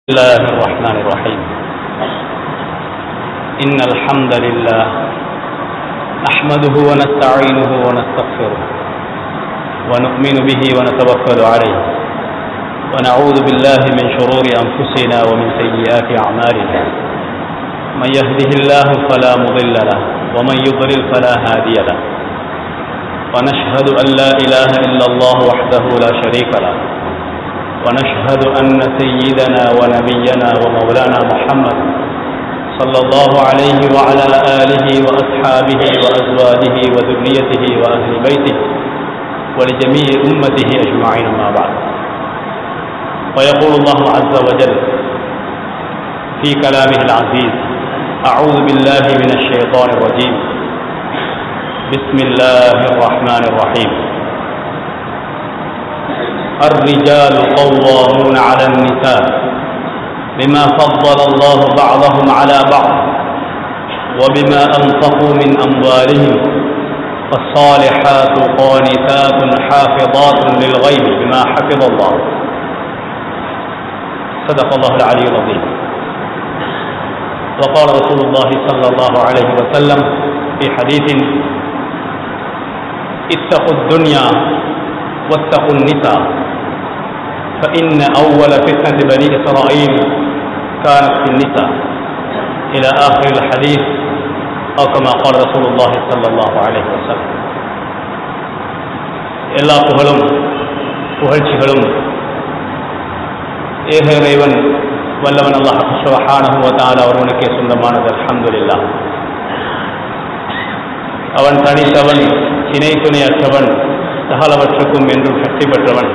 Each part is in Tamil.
بسم الله الرحمن الرحيم إن الحمد لله نحمده ونستعينه ونستغفره ونؤمن به ونتوكل عليه ونعوذ بالله من شرور أنفسنا ومن سيئات أعمالنا من يهده الله فلا مضل له ومن يضلل فلا هادي له ونشهد أن لا إله إلا الله وحده لا شريك له ونشهد أن سيدنا ونبينا ومولانا محمد صلى الله عليه وعلى آله وأصحابه وأزواجه وذريته وأهل بيته ولجميع أمته أجمعين ما بعد ويقول الله عز وجل في كلامه العزيز أعوذ بالله من الشيطان الرجيم بسم الله الرحمن الرحيم الرجال قوامون على النساء بما فضل الله بعضهم على بعض وبما أنفقوا من أموالهم فالصالحات قانتات حافظات للغيب بما حفظ الله صدق الله العلي العظيم وقال رسول الله صلى الله عليه وسلم في حديث اتقوا الدنيا واتقوا النساء فإن أول فتنة بني إسرائيل كانت في النساء إلى آخر الحديث أو كما قال رسول الله صلى الله عليه وسلم எல்லா புகழும் புகழ்ச்சிகளும் ஏக இறைவன் வல்லவன் அல்லாஹ் சுபஹானஹு வ தஆலா ஒருவனுக்கே சொந்தமானது அல்ஹம்துலில்லாஹ் அவன் தனித்தவன் இணை துணையற்றவன் சகலவற்றுக்கும் என்றும் சக்தி பெற்றவன்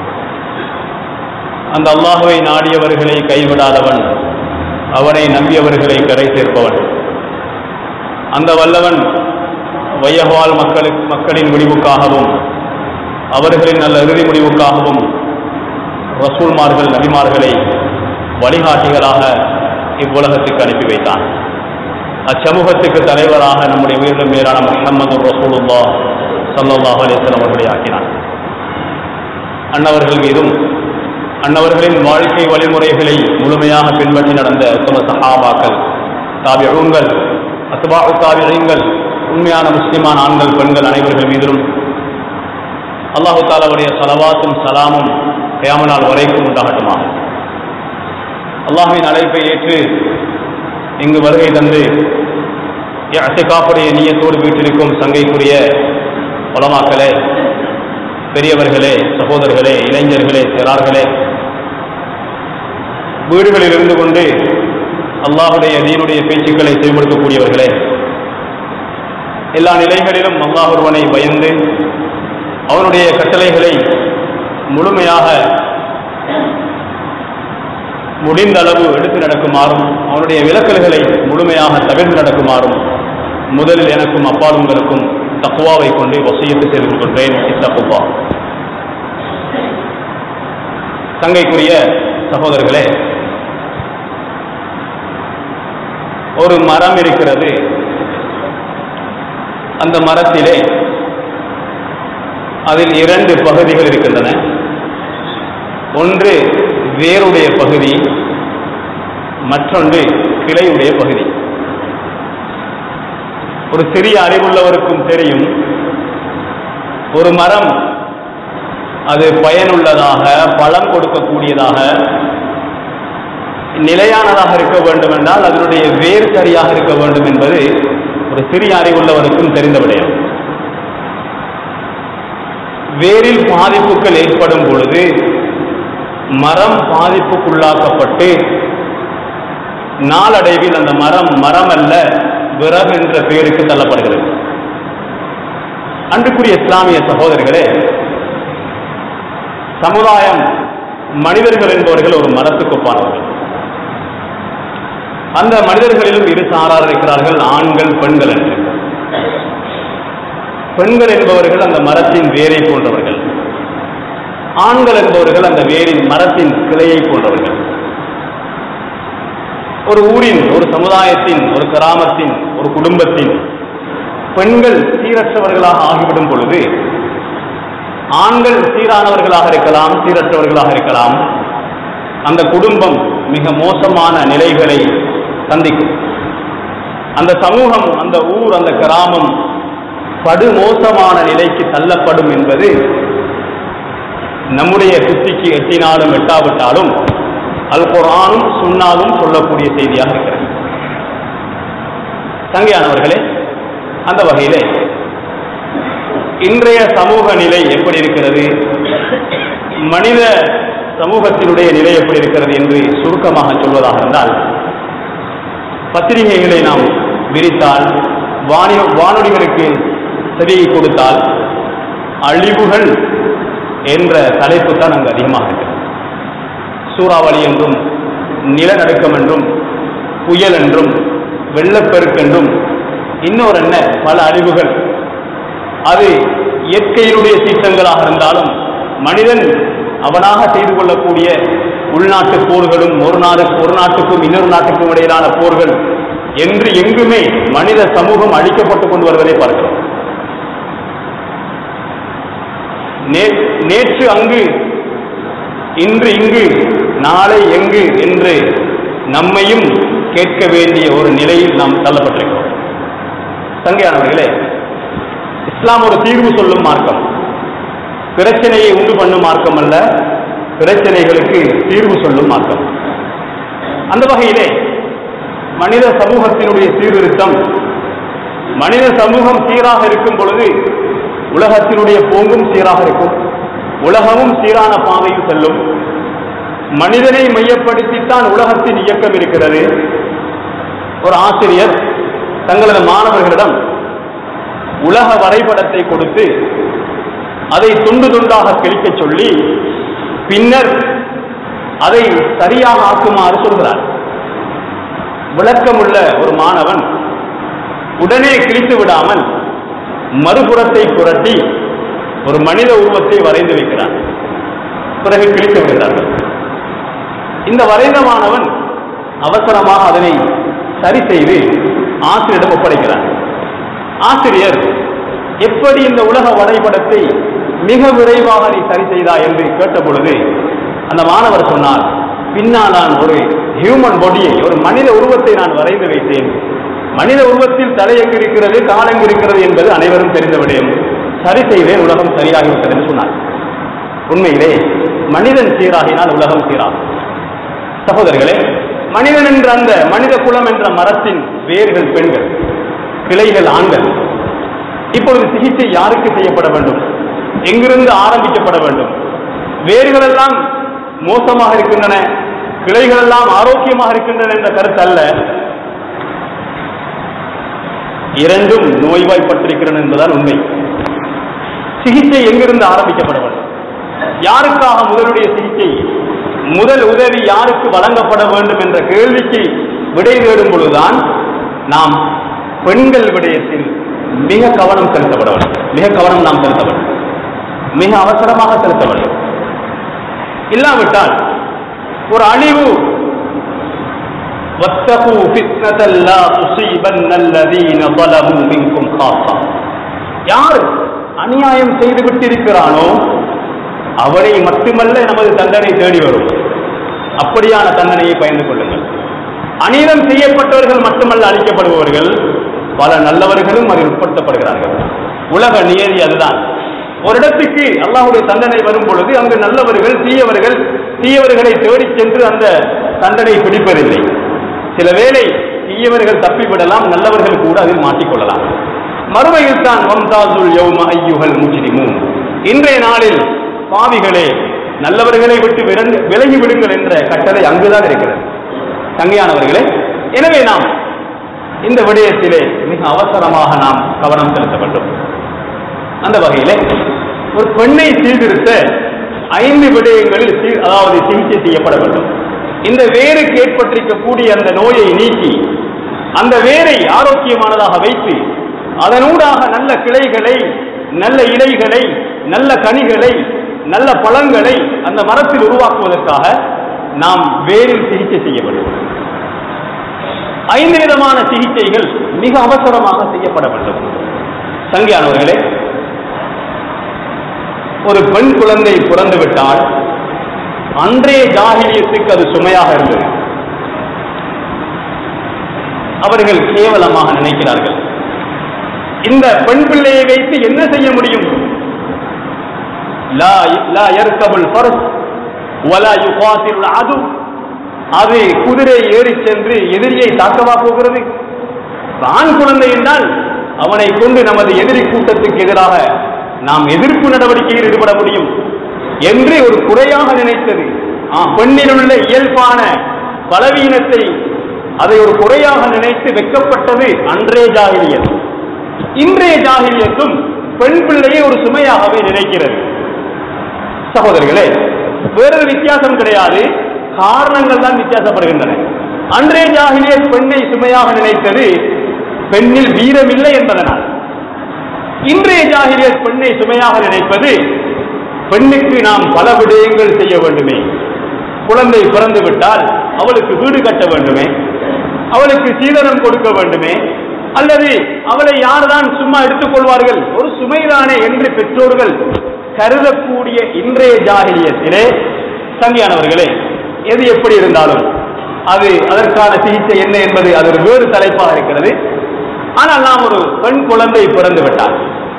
அந்த அல்லாஹுவை நாடியவர்களை கைவிடாதவன் அவனை நம்பியவர்களை கரை சேர்ப்பவன் அந்த வல்லவன் வையகவால் மக்களுக்கு மக்களின் முடிவுக்காகவும் அவர்களின் நல்ல இறுதி முடிவுக்காகவும் ரசூல்மார்கள் நபிமார்களை வழிகாட்டிகளாக இவ்வுலகத்துக்கு அனுப்பி வைத்தான் அச்சமூகத்துக்கு தலைவராக நம்முடைய உயிரிலும் மேலான முஹம்மது ரசூலுல்லா சல்லாஹ் அலிஸ்லாம் அவர்களை ஆக்கினான் அன்னவர்கள் மீதும் அன்னவர்களின் வாழ்க்கை வழிமுறைகளை முழுமையாக பின்பற்றி நடந்த உத்தம சஹாபாக்கள் தாபியூன்கள் அஸ்பாஉ தாபியங்கள் உண்மையான முஸ்லிமான ஆண்கள் பெண்கள் அனைவர்கள் மீதிலும் அல்லாஹு தாலாவுடைய சலவாத்தும் சலாமும் கயாமனால் வரைக்கும் உண்டாகட்டுமா அல்லாஹுவின் அழைப்பை ஏற்று இங்கு வருகை தந்து அசைக்காப்புடைய நீயத்தோடு வீட்டிற்கும் சங்கைக்குரிய உலமாக்களே பெரியவர்களே சகோதரர்களே இளைஞர்களே சிறார்களே வீடுகளில் இருந்து கொண்டு அல்லாஹுடைய தீனுடைய பேச்சுக்களை செயல்படுத்தக்கூடியவர்களே எல்லா நிலைகளிலும் அல்லாஹ் ஒருவனை பயந்து அவனுடைய கட்டளைகளை முழுமையாக முடிந்த அளவு எடுத்து நடக்குமாறும் அவனுடைய விலக்கல்களை முழுமையாக தவிர்த்து நடக்குமாறும் முதலில் எனக்கும் அப்பாலுங்களுக்கும் தக்குவாவை கொண்டு வசியத்து செய்து கொண்டேன் இத்தக்குவா தங்கைக்குரிய சகோதரர்களே ஒரு மரம் இருக்கிறது அந்த மரத்திலே அதில் இரண்டு பகுதிகள் இருக்கின்றன ஒன்று வேருடைய பகுதி மற்றொன்று கிளையுடைய பகுதி ஒரு சிறிய அறிவுள்ளவருக்கும் தெரியும் ஒரு மரம் அது பயனுள்ளதாக பழம் கொடுக்கக்கூடியதாக நிலையானதாக இருக்க வேண்டும் என்றால் அதனுடைய வேர் சரியாக இருக்க வேண்டும் என்பது ஒரு சிறிய அறிவுள்ளவருக்கும் தெரிந்த விடயம் வேரில் பாதிப்புகள் ஏற்படும் பொழுது மரம் பாதிப்புக்குள்ளாக்கப்பட்டு நாளடைவில் அந்த மரம் மரம் அல்ல விறகு என்ற பெயருக்கு தள்ளப்படுகிறது அன்றுக்குரிய இஸ்லாமிய சகோதரர்களே சமுதாயம் மனிதர்கள் என்பவர்கள் ஒரு மரத்துக்கு ஒப்பானவர்கள் அந்த மனிதர்களிலும் இரு சாரார் இருக்கிறார்கள் ஆண்கள் பெண்கள் என்று பெண்கள் என்பவர்கள் அந்த மரத்தின் வேரை போன்றவர்கள் ஆண்கள் என்பவர்கள் அந்த வேரின் மரத்தின் கிளையை போன்றவர்கள் ஒரு ஊரின் ஒரு சமுதாயத்தின் ஒரு கிராமத்தின் ஒரு குடும்பத்தின் பெண்கள் சீரற்றவர்களாக ஆகிவிடும் பொழுது ஆண்கள் சீரானவர்களாக இருக்கலாம் சீரற்றவர்களாக இருக்கலாம் அந்த குடும்பம் மிக மோசமான நிலைகளை சந்திக்கும் அந்த சமூகம் அந்த ஊர் அந்த கிராமம் படுமோசமான நிலைக்கு தள்ளப்படும் என்பது நம்முடைய புத்திக்கு எட்டினாலும் எட்டாவிட்டாலும் அல் குர்ஆனும் சுன்னாவும் சொல்லக்கூடிய செய்தியாக இருக்கிறது தங்கையானவர்களே அந்த வகையிலே இன்றைய சமூக நிலை எப்படி இருக்கிறது மனித சமூகத்தினுடைய நிலை எப்படி இருக்கிறது என்று சுருக்கமாக சொல்வதாக இருந்தால் பத்திரிகைகளை நாம் விரித்தால் வானி வானொலிகளுக்கு செவியை கொடுத்தால் அழிவுகள் என்ற தலைப்பு தான் அங்கு அதிகமாக இருக்கிறது சூறாவளி என்றும் நிலநடுக்கம் என்றும் புயல் என்றும் வெள்ளப்பெருக்கென்றும் இன்னொரு என்ன பல அழிவுகள் அது இயற்கையினுடைய சீற்றங்களாக இருந்தாலும் மனிதன் அவனாக செய்து கொள்ளக்கூடிய உள்நாட்டு போர்களும் ஒரு நாடு ஒரு நாட்டுக்கும் இன்னொரு நாட்டுக்கும் இடையிலான போர்கள் என்று எங்குமே மனித சமூகம் அழிக்கப்பட்டுக் கொண்டு வருவதை பார்க்கிறோம் நே- நேற்று அங்கு இன்று இங்கு நாளை எங்கு என்று நம்மையும் கேட்க வேண்டிய ஒரு நிலையில் நாம் தள்ளப்பட்டிருக்கிறோம் தங்கையானவர்களே இஸ்லாம் ஒரு தீர்வு சொல்லும் மார்க்கம் பிரச்சனையை உண்டு பண்ணும் மார்க்கம் அல்ல பிரச்சனைகளுக்கு தீர்வு சொல்லும் மார்க்கம் அந்த வகையிலே மனித சமூகத்தினுடைய சீர்திருத்தம் மனித சமூகம் சீராக இருக்கும் பொழுது உலகத்தினுடைய போங்கும் சீராக இருக்கும் உலகமும் சீரான பாதையில் செல்லும் மனிதனை மையப்படுத்தித்தான் உலகத்தின் இயக்கம் இருக்கிறது ஒரு ஆசிரியர் தங்களது மாணவர்களிடம் உலக வரைபடத்தை கொடுத்து அதை துண்டு துண்டாக கிழிக்கச் சொல்லி பின்னர் அதை சரியாக ஆக்குமாறு சொல்கிறார் விளக்கமுள்ள ஒரு மாணவன் உடனே கிழித்து விடாமல் மறுபுறத்தை புரட்டி ஒரு மனித உருவத்தை வரைந்து வைக்கிறார் பிறகு கிழித்து விடுகிறார்கள் இந்த வரைந்த மாணவன் அவசரமாக அதனை சரி செய்து ஆசிரியரிடம் ஒப்படைக்கிறார் ஆசிரியர் எப்படி இந்த உலக வரைபடத்தை மிக விரைவாக நீ சரி செய்தா என்று கேட்டபொழுது அந்த மாணவர் சொன்னார் பின்னால் நான் ஒரு ஹியூமன் பாடியை ஒரு மனித உருவத்தை நான் வரைந்து வைத்தேன் மனித உருவத்தில் தலை எங்கு இருக்கிறது கால் எங்கு இருக்கிறது என்பது அனைவரும் தெரிந்த விடயம் சரி செய்தேன் உலகம் சரியாகிவிட்டது என்று சொன்னார் உண்மையிலே மனிதன் சீராகினால் உலகம் சீராகும் சகோதரர்களே மனிதன் என்ற அந்த மனித குலம் என்ற மரத்தின் வேர்கள் பெண்கள் கிளைகள் ஆண்கள் இப்பொழுது சிகிச்சை யாருக்கு செய்யப்பட வேண்டும் எங்கிருந்து ஆரம்பிக்கப்பட வேண்டும் வேர்கள் எல்லாம் மோசமாக இருக்கின்றன கிளைகள் எல்லாம் ஆரோக்கியமாக இருக்கின்றன என்ற கருத்து அல்ல இரண்டும் நோய்வாய்ப்பட்டிருக்கிறன என்பதால் உண்மை சிகிச்சை எங்கிருந்து ஆரம்பிக்கப்பட வேண்டும் யாருக்காக முதலுடைய சிகிச்சை முதல் உதவி யாருக்கு வழங்கப்பட வேண்டும் என்ற கேள்விக்கு விடை தேடும் பொழுதுதான் நாம் பெண்கள் விடயத்தில் மிக கவனம் செலுத்தப்பட வேண்டும் மிக கவனம் நாம் செலுத்த வேண்டும் மிக அவசரமாக செலுத்த வேண்டும் இல்லாவிட்டால் ஒரு அழிவு واتقوا فتنة لا تصيبن الذين ظلموا منكم خاصة யார் அநியாயம் செய்து விட்டிருக்கிறானோ அவனை மட்டுமல்ல நமது தண்டனை தேடி வரும் அப்படியான தண்டனையை பயந்து கொள்ளுங்கள் அநீதம் செய்யப்பட்டவர்கள் மட்டுமல்ல அழிக்கப்படுபவர்கள் பல நல்லவர்களும் அதில் உட்படுத்தப்படுகிறார்கள் உலக நியதி அதுதான் ஒரு இடத்துக்கு அல்லாஹுடைய தண்டனை வரும் பொழுது அங்கு நல்லவர்கள் தீயவர்கள் தீயவர்களை தேடிச் சென்று அந்த தண்டனை பிடிப்பதில்லை சில வேளை தீயவர்கள் தப்பிவிடலாம் நல்லவர்கள் கூட அதில் மாட்டிக்கொள்ளலாம் மறுமையில் தான் மம்தாசுல் யௌம ஐயுகள் முஜ்ரிமூன் இன்றைய நாளில் பாவிகளே நல்லவர்களை விட்டு விரண்டு விலகி விடுங்கள் என்ற கட்டளை அங்குதான் இருக்கிறது தங்கையானவர்களே எனவே நாம் இந்த விடயத்திலே மிக அவசரமாக நாம் கவனம் செலுத்த வேண்டும் அந்த வகையிலே ஒரு பெண்ணை சீர்திருத்த ஐந்து விடயங்களில் சீர் அதாவது சிகிச்சை செய்யப்பட வேண்டும் இந்த வேருக்கு ஏற்பட்டிருக்கக்கூடிய அந்த நோயை நீக்கி அந்த வேரை ஆரோக்கியமானதாக வைத்து அதனூடாக நல்ல கிளைகளை நல்ல இலைகளை நல்ல கனிகளை நல்ல பழங்களை அந்த மரத்தில் உருவாக்குவதற்காக நாம் வேரில் சிகிச்சை செய்ய வேண்டும் ஐந்து விதமான சிகிச்சைகள் மிக அவசரமாக செய்யப்பட வேண்டும் சங்கியானவர்களே ஒரு பெண் குழந்தை பிறந்து விட்டால் அன்றைய ஜாகிலியத்துக்கு அது சுமையாக இருந்தது அவர்கள் கேவலமாக நினைக்கிறார்கள் இந்த பெண் பிள்ளையை வைத்து என்ன செய்ய முடியும் லா லா யர்கபுல் ஃபர்ஸ் வலா யுகாத்திலுல் அது அது குதிரை ஏறி சென்று எதிரியை தாக்கவா போகிறது ஆண் குழந்தை என்றால் அவனை கொண்டு நமது எதிரி கூட்டத்துக்கு எதிராக நாம் எதிர்ப்பு நடவடிக்கையில் ஈடுபட முடியும் என்று ஒரு குறையாக நினைத்தது ஆ, பெண்ணில் உள்ள இயல்பான பலவீனத்தை அதை ஒரு குறையாக நினைத்து வெக்கப்பட்டது அன்றே ஜாகிலியத் இன்றைய ஜாகிலியத்தும் பெண் பிள்ளையை ஒரு சுமையாகவே நினைக்கிறது சகோதரர்களே வேறொரு வித்தியாசம் கிடையாது காரணங்கள் தான் வித்தியாசப்படுகின்றன அன்றே ஜாகிலியத் பெண்ணை சுமையாக நினைத்தது பெண்ணில் வீரமில்லை என்பதனால் இன்றைய ஜாகிலியத் பெண்ணை சுமையாக நினைப்பது பெண்ணுக்கு நாம் பல விடயங்கள் செய்ய வேண்டுமே குழந்தை பிறந்து விட்டால் அவளுக்கு வீடு கட்ட வேண்டுமே அவளுக்கு சீதனம் கொடுக்க வேண்டுமே அல்லது அவளை யார்தான் சும்மா எடுத்துக் கொள்வார்கள் ஒரு சுமைதானே என்று பெற்றோர்கள் கருதக்கூடிய இன்றைய ஜாகிலியத்திலே சங்கியானவர்களே எது எப்படி இருந்தாலும் அது அதற்கான சிகிச்சை என்ன என்பது அது ஒரு வேறு தலைப்பாக இருக்கிறது ஆனால் நாம் ஒரு பெண் குழந்தை பிறந்து விட்டால்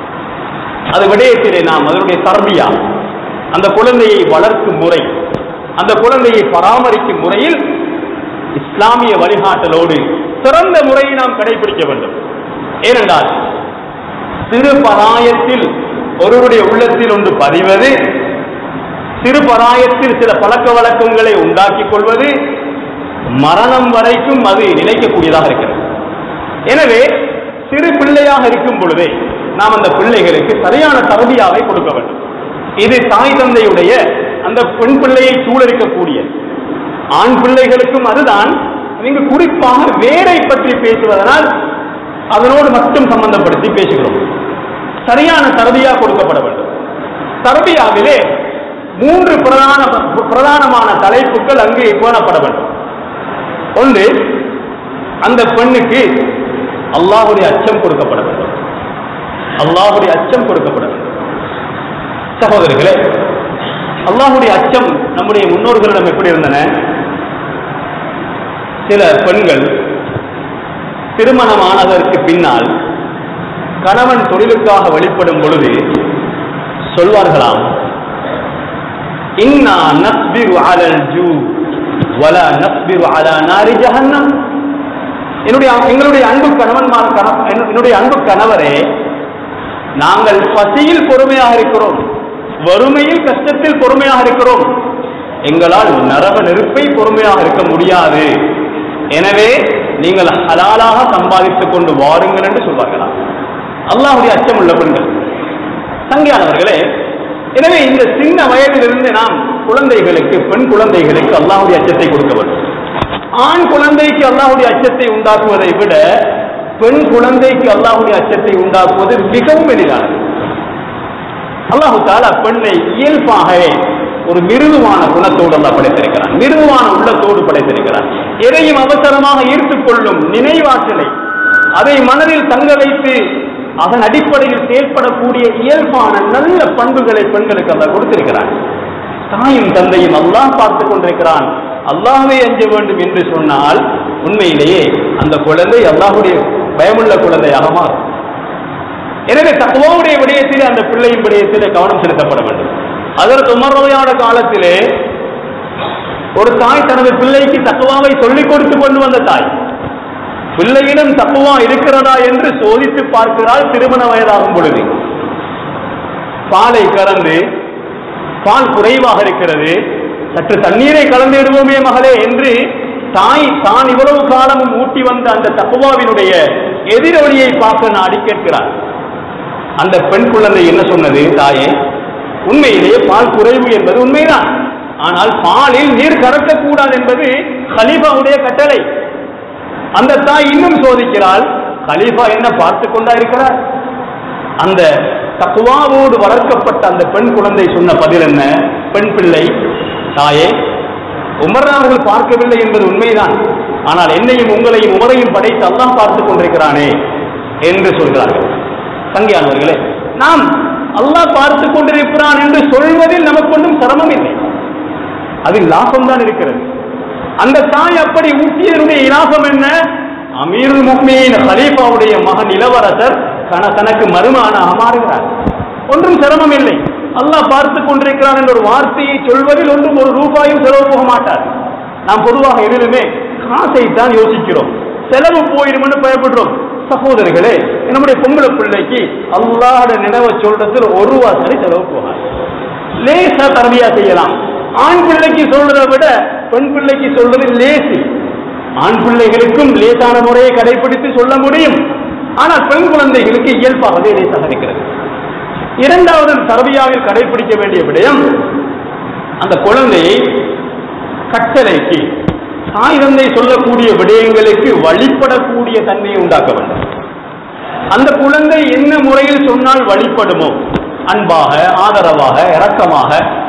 அது விடயத்திலே நாம் அதனுடைய தர்பியா அந்த குழந்தையை வளர்க்கும் முறை அந்த குழந்தையை பராமரிக்கும் முறையில் இஸ்லாமிய வழிகாட்டலோடு சிறந்த முறையை நாம் கடைபிடிக்க வேண்டும் ஏனென்றால் சிறு பராயத்தில் ஒருவருடைய உள்ளத்தில் ஒன்று பதிவது சிறு பராயத்தில் சில பழக்க வழக்கங்களை உண்டாக்கிக் கொள்வது மரணம் வரைக்கும் அது நிலைக்கக்கூடியதாக இருக்கிறது எனவே சிறு பிள்ளையாக இருக்கும் பொழுதே நாம் அந்த பிள்ளைகளுக்கு சரியான தகுதியாவை கொடுக்க வேண்டும் இது தாய் தந்தையுடைய அந்த பெண் பிள்ளையை சூழலிக்கக்கூடிய ஆண் பிள்ளைகளுக்கும் அதுதான் இங்கு குறிப்பாக வேரை பற்றி பேசுவதனால் அதனோடு மட்டும் சம்பந்தப்படுத்தி பேசுகிறோம் சரியான தரபியா கொடுக்கப்பட வேண்டும் தரபியாவிலே மூன்று பிரதான பிரதானமான தலைப்புகள் அங்கு பேணப்பட வேண்டும் ஒன்று அந்த பெண்ணுக்கு அல்லாஹுடைய அச்சம் கொடுக்கப்பட வேண்டும் அல்லாஹுடைய அச்சம் கொடுக்கப்பட வேண்டும் சகோதரர்களே அல்லாஹுடைய அச்சம் நம்முடைய முன்னோர்களிடம் எப்படி இருந்தன சில பெண்கள் திருமணமானதற்கு பின்னால் கணவன் தொழிலுக்காக வெளிப்படும் பொழுது சொல்வார்களாம் இன்னா நஸ்பிரு அலல் ஜூ வலா நஸ்பிரு அலா நாரி ஜஹன்னம் என்னுடைய எங்களுடைய அன்பு கணவன்மார் கண- என்னுடைய அன்பு கணவரே நாங்கள் பசியில் பொறுமையாக இருக்கிறோம் வறுமையில் கஷ்டத்தில் பொறுமையாக இருக்கிறோம் எங்களால் நரக நெருப்பை பொறுமையாக இருக்க முடியாது எனவே நீங்கள் ஹலாலாக சம்பாதித்துக் கொண்டு வாருங்கள் என்று சொல்வார்களாம் அல்லாஹுடைய அச்சம் உள்ள பெண்கள் சங்கியானவர்களே எனவே இந்த சின்ன வயதிலிருந்து நாம் குழந்தைகளுக்கு பெண் குழந்தைகளுக்கு அல்லாஹுடைய அச்சத்தை கொடுக்க வேண்டும் ஆண் குழந்தைக்கு அல்லாஹுடைய அச்சத்தை உண்டாக்குவதை விட பெண் குழந்தைக்கு அல்லாஹுடைய அச்சத்தை உண்டாக்குவது மிகவும் எளிதானது அல்லாஹு தாலா பெண்ணை இயல்பாகவே ஒரு மிருதுவான குணத்தோடு அல்லாஹ் படைத்திருக்கிறான் மிருதுவான உள்ளத்தோடு படைத்திருக்கிறான் எதையும் அவசரமாக ஈர்த்துக் கொள்ளும் நினைவாற்றலை அதை மனதில் தங்க வைத்து அதன் அடிப்படையில் செயல்படக்கூடிய இயல்பான நல்ல பண்புகளை பெண்களுக்கு அல்லாஹ் கொடுத்திருக்கிறான் தாயும் தந்தையும் அல்லாஹ் பார்த்துக் கொண்டிருக்கிறான் அல்லாஹ்வை அஞ்ச வேண்டும் என்று சொன்னால் உண்மையிலேயே அந்த குழந்தை அல்லாஹுடைய பயமுள்ள குழந்தையாக மாறும் எனவே தக்குவாவுடைய விடயத்திலே அந்த பிள்ளையின் விடயத்திலே கவனம் செலுத்தப்பட வேண்டும் அதற்கு உமர்வையான காலத்திலே ஒரு தாய் தனது பிள்ளைக்கு தக்குவாவை சொல்லிக் கொடுத்து கொண்டு வந்த தாய் பிள்ளையிடம் தக்குவா இருக்கிறதா என்று சோதித்து பார்க்கிறாள் திருமண வயதாகும் பொழுது பாலை கலந்து பால் குறைவாக இருக்கிறது சற்று தண்ணீரை கலந்து விடுவோமே மகளே என்று தாய் தான் இவ்வளவு காலமும் ஊட்டி வந்த அந்த தக்குவாவினுடைய எதிரொலியை பார்க்க நாடி கேட்கிறார் அந்த பெண் குழந்தை என்ன சொன்னது தாயே உண்மையிலேயே பால் குறைவு என்பது உண்மைதான் ஆனால் பாலில் நீர் கறக்கக்கூடாது என்பது ஹலீஃபாவுடைய கட்டளை அந்த தாய் இன்னும் சோதிக்கிறாள் ஹலீஃபா என்ன பார்த்து கொண்டா இருக்கிறார் அந்த தக்குவாவோடு வளர்க்கப்பட்ட அந்த பெண் குழந்தை சொன்ன பதில் என்ன பெண் பிள்ளை தாயே உமர் அவர்கள் பார்க்கவில்லை என்பது உண்மைதான் ஆனால் என்னையும் உங்களையும் உமரையும் படைத்து அல்லாஹ் பார்த்துக் கொண்டிருக்கிறானே என்று சொல்கிறார்கள் தங்கியானவர்களே நாம் அல்லாஹ் பார்த்துக் கொண்டிருக்கிறான் என்று சொல்வதில் நமக்கு ஒன்றும் சிரமம் இல்லை அதில் லாபம் தான் இருக்கிறது அந்த தாய் அப்படி ஊட்டியதனுடைய இலாபம் என்ன அமீருல் முக்மீன் ஹலீஃபாவுடைய மகன் இளவரசர் கன தனக்கு மருமானாக மாறுகிறார் ஒன்றும் சிரமம் இல்லை அல்லாஹ் பார்த்து கொண்டிருக்கிறான் என்ற ஒரு வார்த்தையை சொல்வதில் ஒன்றும் ஒரு ரூபாயும் செலவு போக மாட்டார் நாம் பொதுவாக எதிலுமே காசை தான் யோசிக்கிறோம் செலவு போயிடும்னு பயப்படுறோம் சகோதரர்களே நம்முடைய பொம்பளை பிள்ளைக்கு அல்லாஹ்ட நினைவை சொல்றதுல ஒரு வாசனை செலவு போகாது லேசா தரபியா செய்யலாம் ஆண் பிள்ளைக்கு சொல்றதை விட பெண் பிள்ளைக்கு சொல்றது லேசி ஆண் பிள்ளைகளுக்கும் லேசான முறையை கடைபிடித்து சொல்ல முடியும் ஆனால் பெண் குழந்தைகளுக்கு இயல்பாகவே லேசாக இருக்கிறது இரண்டாவது தரபியாவில் கடைபிடிக்க வேண்டிய விடயம் அந்த குழந்தையை கட்டளைக்கு தாய் தந்தை சொல்லக்கூடிய விடயங்களுக்கு வழிபடக்கூடிய தன்மையை உண்டாக்க வேண்டும் அந்த குழந்தை என்ன முறையில் சொன்னால் வழிபடுமோ அன்பாக ஆதரவாக இரக்கமாக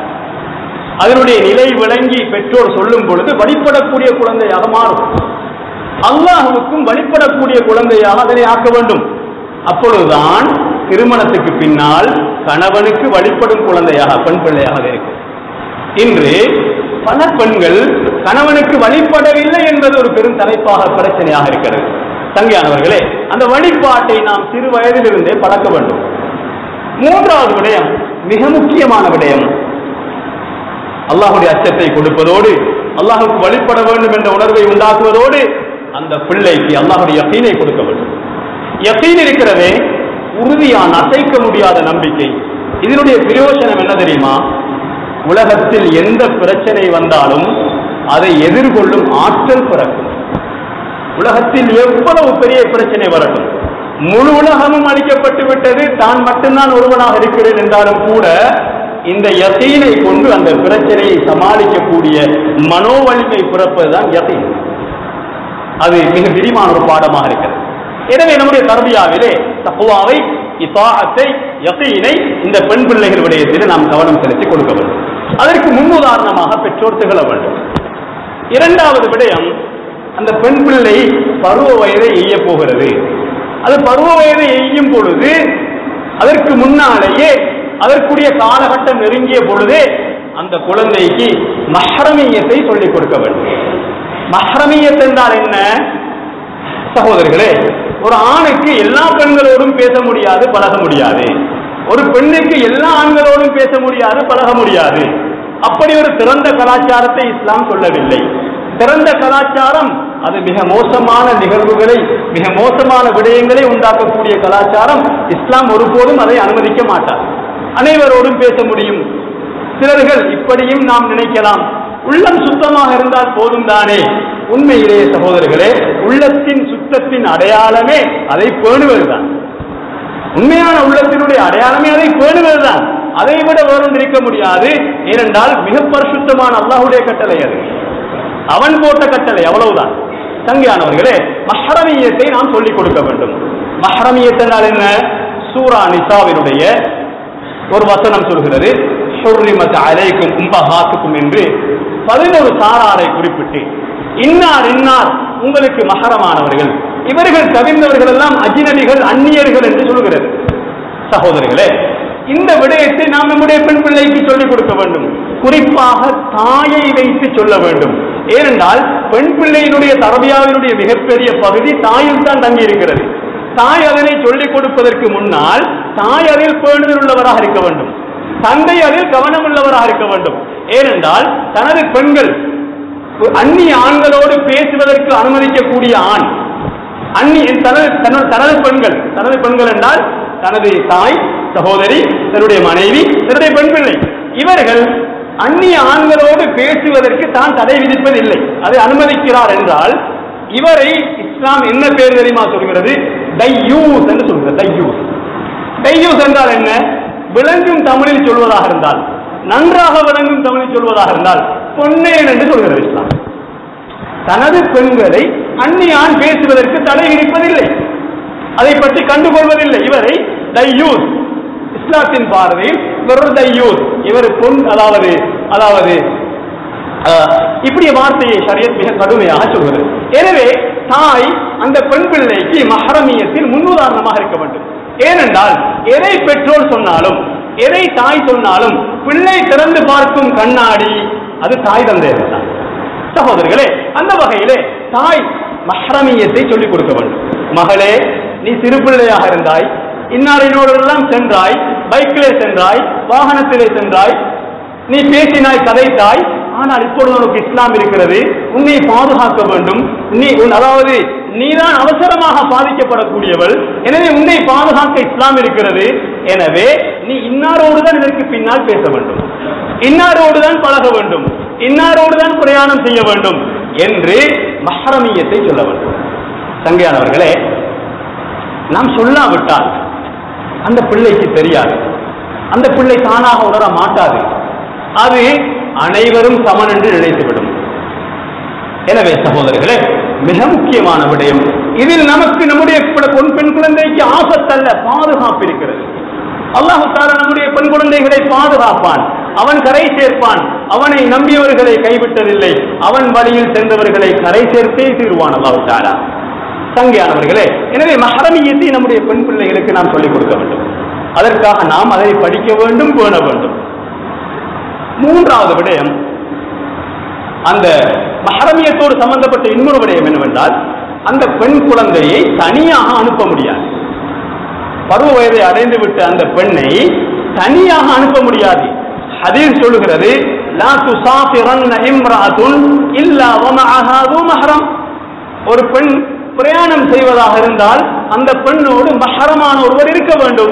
அதனுடைய நிலை விளங்கி பெற்றோர் சொல்லும் பொழுது வழிபடக்கூடிய குழந்தையாக மாறும் அல்லாஹுவுக்கும் வழிபடக்கூடிய குழந்தையாக அதனை ஆக்க வேண்டும் அப்பொழுதுதான் திருமணத்துக்கு பின்னால் கணவனுக்கு வழிபடும் குழந்தையாக பெண் பிள்ளையாக அது இருக்கும் இன்று பல பெண்கள் கணவனுக்கு வழிபடவில்லை என்பது ஒரு பெரும் தலைப்பாக பிரச்சனையாக இருக்கிறது தங்கையானவர்களே அந்த வழிபாட்டை நாம் சிறு வயதிலிருந்தே பழக்க வேண்டும் மூன்றாவது விடயம் மிக முக்கியமான விடயம் அல்லாஹுடைய அச்சத்தை கொடுப்பதோடு அல்லாஹுக்கு வழிபட வேண்டும் என்ற உணர்வை உண்டாக்குவதோடு அந்த பிள்ளைக்கு அல்லாஹுடைய யக்கீனை கொடுக்க வேண்டும் யக்கீன் இருக்கிறதே உறுதியான அசைக்க முடியாத நம்பிக்கை இதனுடைய பிரயோஜனம் என்ன தெரியுமா உலகத்தில் எந்த பிரச்சனை வந்தாலும் அதை எதிர்கொள்ளும் ஆற்றல் பிறக்கும் உலகத்தில் எவ்வளவு பெரிய பிரச்சனை வரட்டும் முழு உலகமும் அளிக்கப்பட்டு விட்டது தான் மட்டும்தான் ஒருவனாக இருக்கிறேன் என்றாலும் கூட இந்த யசீனை கொண்டு அந்த பிரச்சனையை சமாளிக்கக்கூடிய மனோவலிமை பிறப்பதுதான் யசீன் அது மிக விரிவான ஒரு பாடமாக இருக்கிறது எனவே நம்முடைய தர்பியாவிலே தப்புவாவை இத்தாத்தை யசீனை இந்த பெண் பிள்ளைகள் விடயத்தில் நாம் கவனம் செலுத்தி கொடுக்க வேண்டும் அதற்கு முன்னுதாரணமாக பெற்றோர் திகழ வேண்டும் இரண்டாவது விடயம் அந்த பெண் பிள்ளை பருவ வயதை எய்ய போகிறது அது பருவ வயதை எய்யும் பொழுது அதற்கு முன்னாலேயே அதற்குரிய காலகட்டம் நெருங்கிய பொழுதே அந்த குழந்தைக்கு மஹ்ரமியத்தை சொல்லிக் கொடுக்க வேண்டும் மஹ்ரமியத் என்றால் என்ன சகோதரர்களே ஒரு ஆணுக்கு எல்லா பெண்களோடும் பேச முடியாது பழக முடியாது ஒரு பெண்ணுக்கு எல்லா ஆண்களோடும் பேச முடியாது பழக முடியாது அப்படி ஒரு திறந்த கலாச்சாரத்தை இஸ்லாம் சொல்லவில்லை திறந்த கலாச்சாரம் அது மிக மோசமான நிகழ்வுகளை மிக மோசமான விடயங்களை உண்டாக்கக்கூடிய கலாச்சாரம் இஸ்லாம் ஒருபோதும் அதை அனுமதிக்க மாட்டார் அனைவரோடும் பேச முடியும் சிலர்கள் இப்படியும் நாம் நினைக்கலாம் உள்ளம் சுத்தமாக இருந்தால் போதும் தானே உண்மையிலேயே சகோதரர்களே உள்ளத்தின் சுத்தத்தின் அடையாளமே அதை பேணுவதுதான் உண்மையான உள்ளத்தினுடைய அடையாளமே அதை பேணுவதுதான் அதை விட வேறொன்று இருக்க முடியாது ஏனென்றால் மிக பரிசுத்தமான அல்லாஹுடைய கட்டளை அது அவன் போட்ட கட்டளை அவ்வளவுதான் தங்கையானவர்களே மஹ்ரமியத்தை நாம் சொல்லிக் கொடுக்க வேண்டும் மஹ்ரமியத் என்றால் என்ன சூரா நிசாவினுடைய ஒரு வசனம் சொல்கிறது ஹுர்ரிமத் அலைக்கும் உம்பஹாத்துக்கும் என்று பதினொரு சாராரை குறிப்பிட்டு இன்னார் இன்னார் உங்களுக்கு மகரமானவர்கள் இவர்கள் தவிர்ந்தவர்கள் எல்லாம் அஜினபிகள் அந்நியர்கள் என்று சொல்கிறது சகோதரிகளே இந்த விடயத்தை நாம் நம்முடைய பெண் பிள்ளைக்கு சொல்லிக் கொடுக்க வேண்டும் குறிப்பாக தாயை வைத்து சொல்ல வேண்டும் ஏனென்றால் பெண் பிள்ளையினுடைய தரபியாவினுடைய மிகப்பெரிய பகுதி தாயில் தான் தங்கி இருக்கிறது தாய் அதனை சொல்லிக் கொடுப்பதற்கு முன்னால் தாய் அதில் பேணுதல் உள்ளவராக இருக்க வேண்டும் தந்தை அதில் கவனம் உள்ளவராக இருக்க வேண்டும் ஏனென்றால் தனது பெண்கள் அந்நிய ஆண்களோடு பேசுவதற்கு அனுமதிக்கக்கூடிய ஆண் அந்நிய தனது தனது தனது பெண்கள் தனது பெண்கள் என்றால் தனது தாய் சகோதரி தன்னுடைய மனைவி தன்னுடைய பெண் பிள்ளை இவர்கள் அந்நிய ஆண்களோடு பேசுவதற்கு தான் தடை விதிப்பதில்லை அதை அனுமதிக்கிறார் என்றால் இவரை இஸ்லாம் என்ன பேர் தெரியுமா சொல்கிறது டையூஸ் என்று சொல்கிறது டையூஸ் டையூஸ் என்றால் என்ன விளங்கும் தமிழில் சொல்வதாக இருந்தால் நன்றாக விளங்கும் தமிழில் சொல்வதாக இருந்தால் பொன்னேன் என்று சொல்கிறது இஸ்லாம் தனது பெண்களை அந்நிய ஆண் பேசுவதற்கு தடை விதிப்பதில்லை அதை பற்றி கண்டுகொள்வதில்லை இவரை டையூஸ் இஸ்லாத்தின் பார்வையில் இவர் ஒரு தையூஸ் இவர் பொன் அதாவது அதாவது அஹ், இப்படிய வார்த்தையை ஷரியத் மிக கடுமையாக சொல்கிறது எனவே தாய் அந்த பெண் பிள்ளைக்கு மஹரமியத்தில் முன்னுதாரணமாக இருக்க வேண்டும் ஏனென்றால் எதை பெற்றோர் சொன்னாலும் எதை தாய் சொன்னாலும் பிள்ளை திறந்து பார்க்கும் கண்ணாடி அது தாய் தந்தையர் தான் சகோதரர்களே அந்த வகையிலே தாய் மஹ்ரமியத்தை சொல்லிக் கொடுக்க வேண்டும் மகளே நீ சிறு பிள்ளையாக இருந்தாய் இன்னாரினோடெல்லாம் சென்றாய் பைக்கிலே சென்றாய் வாகனத்திலே சென்றாய் நீ பேசினாய் கதைத்தாய் ஆனால் இப்பொழுது உனக்கு இஸ்லாம் இருக்கிறது உன்னை பாதுகாக்க வேண்டும் நீ உன் அதாவது நீதான் அவசரமாக பாதிக்கப்படக்கூடியவள் எனவே உன்னை பாதுகாக்க இஸ்லாம் இருக்கிறது எனவே நீ இன்னாரோடு தான் இதற்கு பின்னால் பேச வேண்டும் இன்னாரோடு தான் பழக வேண்டும் இன்னாரோடு தான் பிரயாணம் செய்ய வேண்டும் என்று மஹரமியத்தை சொல்ல வேண்டும் சங்கையானவர்களே நாம் சொல்லாவிட்டால் அந்த பிள்ளைக்கு தெரியாது அந்த பிள்ளை தானாக உணர மாட்டாது அது அனைவரும் சமன் என்று நினைத்துவிடும் எனவே சகோதரர்களே மிக முக்கியமான விடயம் இதில் நமக்கு நம்முடைய பிற- பொன் பெண் குழந்தைக்கு ஆபத்தல்ல பாதுகாப்பு இருக்கிறது அல்லாஹு தாலா நம்முடைய பெண் குழந்தைகளை பாதுகாப்பான் அவன் கரை சேர்ப்பான் அவனை நம்பியவர்களை கைவிட்டதில்லை அவன் வழியில் சென்றவர்களை கரை சேர்த்தே தீர்வான் அல்லாஹு தாலா தங்கையானவர்களே எனவே மஹரமியத்தை நம்முடைய பெண் பிள்ளைகளுக்கு நாம் சொல்லிக் கொடுக்க வேண்டும் அதற்காக நாம் அதை படிக்க வேண்டும் பேண வேண்டும் மூன்றாவது விடயம் அந்த மஹரமியத்தோடு சம்பந்தப்பட்ட இன்னொரு விடயம் என்னவென்றால் அந்த பெண் குழந்தையை தனியாக அனுப்ப முடியாது பருவ வயதை அடைந்து விட்ட அந்த பெண்ணை தனியாக அனுப்ப முடியாது ஹதீஸ் சொல்லுகிறது லா துசாஃபிரன்ன இம்ரஅத்துன் இல்லா வமஅஹா து மஹரம் ஒரு பெண் பிரயாணம் செய்வதாக இருந்தால் அந்த பெண்ணோடு மஹரமான ஒருவர் இருக்க வேண்டும்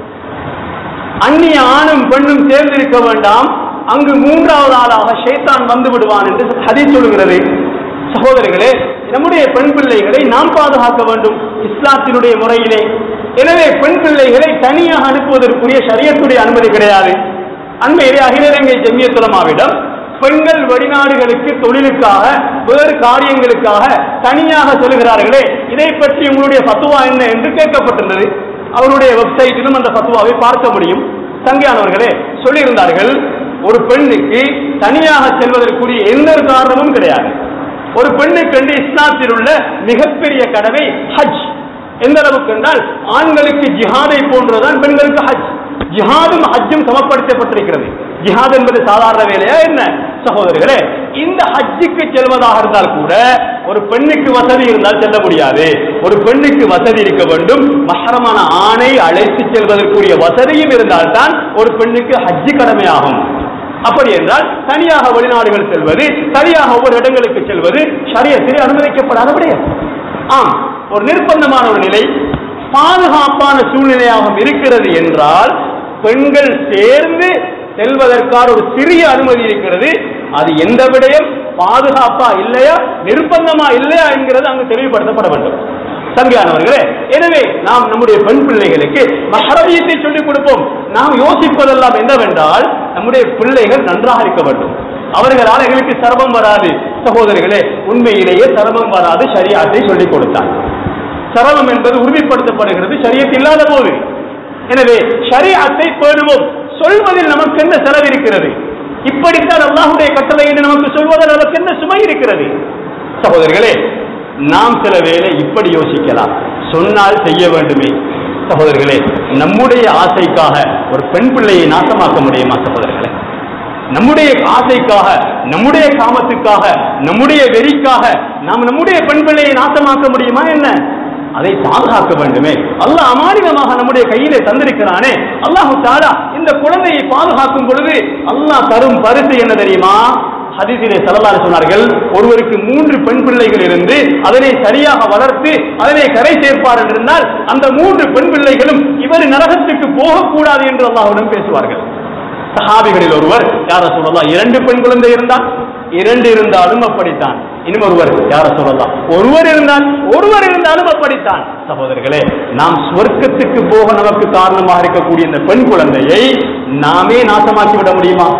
அந்நிய ஆணும் பெண்ணும் சேர்ந்திருக்க வேண்டாம் அங்கு மூன்றாவது ஆளாக ஷைத்தான் வந்து விடுவான் என்று ஹதீஸ் சொல்கிறது சகோதரர்களே நம்முடைய பெண் பிள்ளைகளை நாம் பாதுகாக்க வேண்டும் இஸ்லாத்தினுடைய முறையிலே எனவே பெண் பிள்ளைகளை தனியாக அனுப்புவதற்குரிய ஷரியத்துடைய அனுமதி கிடையாது அண்மையிலே அகில இலங்கை ஜெமியத்துலமாவிடம் பெண்கள் வெளிநாடுகளுக்கு தொழிலுக்காக வேறு காரியங்களுக்காக தனியாக செல்கிறார்களே இதை பற்றி உங்களுடைய ஃபத்துவா என்ன என்று கேட்கப்பட்டிருந்தது அவருடைய வெப்சைட்டிலும் அந்த ஃபத்துவாவை பார்க்க முடியும் தங்கையானவர்களே சொல்லியிருந்தார்கள் ஒரு பெண்ணுக்கு தனியாக செல்வதற்குரிய எந்த ஒரு காரணமும் கிடையாது ஒரு பெண்ணுக்கு என்று இஸ்லாத்தில் உள்ள மிகப்பெரிய கடமை ஹஜ் எந்த அளவுக்கு என்றால் ஆண்களுக்கு ஜிஹாதை போன்றதுதான் பெண்களுக்கு ஹஜ் ஜிஹாதும் ஹஜ்ஜும் சமப்படுத்தப்பட்டிருக்கிறது ஜிஹாத் என்பது சாதாரண வேலையா என்ன சகோதரர்களே இந்த ஹஜ்ஜுக்கு செல்வதாக இருந்தால் கூட ஒரு பெண்ணுக்கு வசதி இருந்தால் செல்ல முடியாது ஒரு பெண்ணுக்கு வசதி இருக்க வேண்டும் மஹரமான ஆணை அழைத்து செல்வதற்குரிய வசதியும் இருந்தால்தான் ஒரு பெண்ணுக்கு ஹஜ்ஜு கடமையாகும் அப்படி என்றால் தனியாக வெளிநாடுகள் செல்வது தனியாக ஒவ்வொரு இடங்களுக்கு செல்வது ஷரியத்தில் அனுமதிக்கப்படாத விடயம் ஆம் ஒரு நிர்பந்தமான ஒரு நிலை பாதுகாப்பான சூழ்நிலையாகவும் இருக்கிறது என்றால் பெண்கள் சேர்ந்து செல்வதற்கான ஒரு சிறிய அனுமதி இருக்கிறது அது எந்த விடயம் பாதுகாப்பா இல்லையா நிர்பந்தமா இல்லையா என்கிறது அங்கு தெளிவுபடுத்தப்பட வேண்டும் தங்கையானவர்களே எனவே நாம் நம்முடைய பெண் பிள்ளைகளுக்கு மஹரமியத்தை சொல்லிக் கொடுப்போம் நாம் யோசிப்பதெல்லாம் என்னவென்றால் நம்முடைய பிள்ளைகள் நன்றாக இருக்க வேண்டும் அவர்களால் எங்களுக்கு சிரமம் வராது சகோதரிகளே உண்மையிலேயே சிரமம் வராது ஷரியாத்தை சொல்லிக் கொடுத்தார் சிரமம் என்பது உறுதிப்படுத்தப்படுகிறது ஷரியத் இல்லாத போது எனவே ஷரியாத்தை பேணுவோம் சொல்வதில் நமக்கு என்ன செலவு இருக்கிறது இப்படித்தான் அல்லாஹுடைய கட்டளை என்று நமக்கு சொல்வதில் நமக்கு என்ன சுமை இருக்கிறது சகோதரர்களே நாம் சில வேளை இப்படி யோசிக்கலாம் சொன்னால் செய்ய வேண்டுமே சகோதரர்களே நம்முடைய ஆசைக்காக ஒரு பெண் பிள்ளையை நாசமாக்க முடியுமா சகோதரர்களே நம்முடைய ஆசைக்காக நம்முடைய காமத்துக்காக நம்முடைய வெறிக்காக நாம் நம்முடைய பெண் பிள்ளையை நாசமாக்க முடியுமா என்ன அதை பாதுகாக்க வேண்டுமே அல்லாஹ் அமானிதமாக நம்முடைய கையிலே தந்திருக்கிறானே அல்லாஹு தாலா இந்த குழந்தையை பாதுகாக்கும் பொழுது அல்லாஹ் தரும் பரிசு என்ன தெரியுமா ஹதீஸிலே சல்லல்லாஹு சொன்னார்கள் ஒருவருக்கு மூன்று பெண் பிள்ளைகள் இருந்து அதனை சரியாக வளர்த்து அதனை கரை சேர்ப்பார் என்றால் அந்த மூன்று பெண் பிள்ளைகளும் இவர் நரகத்துக்கு போகக்கூடாது என்று அல்லாஹ்விடம் பேசுவார்கள் சஹாபிகளில் ஒருவர் யார சொல்லலாம் இரண்டு பெண் குழந்தை இருந்தால் இரண்டு இருந்தாலும் அப்படித்தான் இன்னும் ஒருவர் யார சொல்லலாம் ஒருவர் இருந்தால் ஒருவர் இருந்தாலும் அப்படித்தான் சகோதரர்களே நாம் சொர்க்கத்துக்கு போக நமக்கு காரணமாக இருக்கக்கூடிய இந்த பெண் குழந்தையை நாமே நாசமாக்கி விட முடியுமா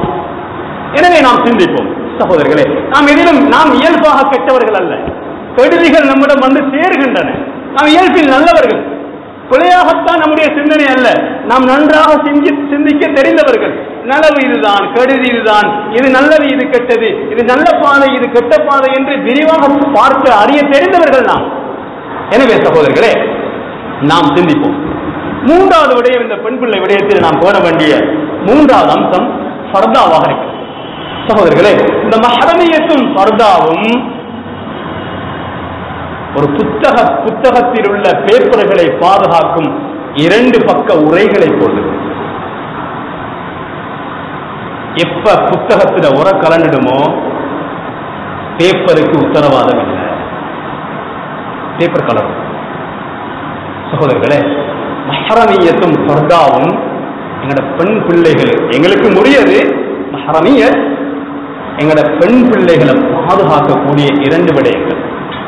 எனவே நாம் சிந்திப்போம் சகோதரர்களே நாம் எதிலும் நாம் இயல்பாக கெட்டவர்கள் அல்ல கெடுதிகள் நம்மிடம் வந்து சேருகின்றன நாம் இயல்பில் நல்லவர்கள் பிழையாகத்தான் நம்முடைய சிந்தனை அல்ல நாம் நன்றாக சிந்தி சிந்திக்க தெரிந்தவர்கள் நலவு இதுதான் கெடுதி இதுதான் இது நல்லது இது கெட்டது இது நல்ல பாதை இது கெட்ட பாதை என்று விரிவாக பார்க்க அறிய தெரிந்தவர்கள் நாம் எனவே சகோதரர்களே நாம் சிந்திப்போம் மூன்றாவது விடயம் இந்த பெண் பிள்ளை விடயத்தில் நாம் போட வேண்டிய மூன்றாவது அம்சம் ஃபர்தாவாக இருக்கிறது சகோதரர்களே இந்த மஹரமியத்தும் ஃபர்தாவும் ஒரு புத்தக புத்தகத்தில் உள்ள பேப்பர்களை பாதுகாக்கும் இரண்டு பக்க உரைகளை போன்றது எப்ப புத்தகத்துல உர கலந்துடுமோ பேப்பருக்கு உத்தரவாதம் இல்லை பேப்பர் கலரும் சகோதரர்களே மஹரமியத்தும் பர்தாவும் எங்களோட பெண் பிள்ளைகள் எங்களுக்கு முடியது மஹரமிய எங்களோட பெண் பிள்ளைகளை பாதுகாக்கக்கூடிய இரண்டு விடயங்கள்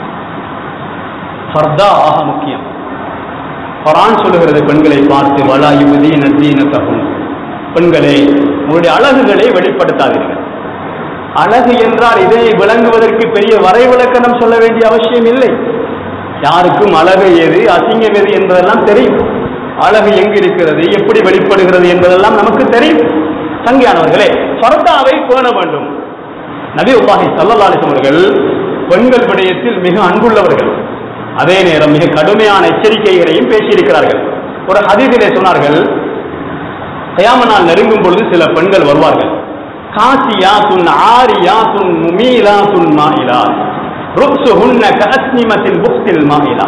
ஃபர்தா ஆக முக்கியம் குரான் சொல்லுகிறது பெண்களை பார்த்து வலா யுவதி நதீனத்தகும் பெண்களே உங்களுடைய அழகுகளை வெளிப்படுத்தாதீர்கள் அழகு என்றால் இதை விளங்குவதற்கு பெரிய வரைவிலக்கணம் சொல்ல வேண்டிய அவசியம் இல்லை யாருக்கும் அழகு எது அசிங்கம் எது என்பதெல்லாம் தெரியும் அழகு எங்கு இருக்கிறது எப்படி வெளிப்படுகிறது என்பதெல்லாம் நமக்கு தெரியும் சங்கியானவர்களே ஃபர்தாவை பேண வேண்டும் நபி உல்லாஹி சல்லல்லாஹு அவர்கள் பெண்கள் விடயத்தில் மிக அன்புள்ளவர்கள் அதே நேரம் மிக கடுமையான எச்சரிக்கைகளையும் பேசியிருக்கிறார்கள் ஒரு ஹதீஸிலே சொன்னார்கள் கயாம நாள் நெருங்கும் பொழுது சில பெண்கள் வருவார்கள் காசியாத்துன் ஆரியாத்துன் முமீலாத்துன் மாயிலா ருக்ஸுஹுன்ன கஅஸ்னிமத்தில் புக்தில் மாயிலா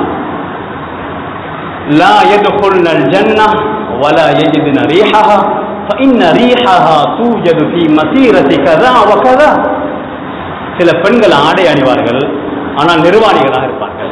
لا يدخلن الجنة ولا يجدن ريحها فإن ريحها توجد في مسيرة كذا وكذا சில பெண்கள் ஆடை அணிவார்கள் ஆனால் நிர்வாணிகளாக இருப்பார்கள்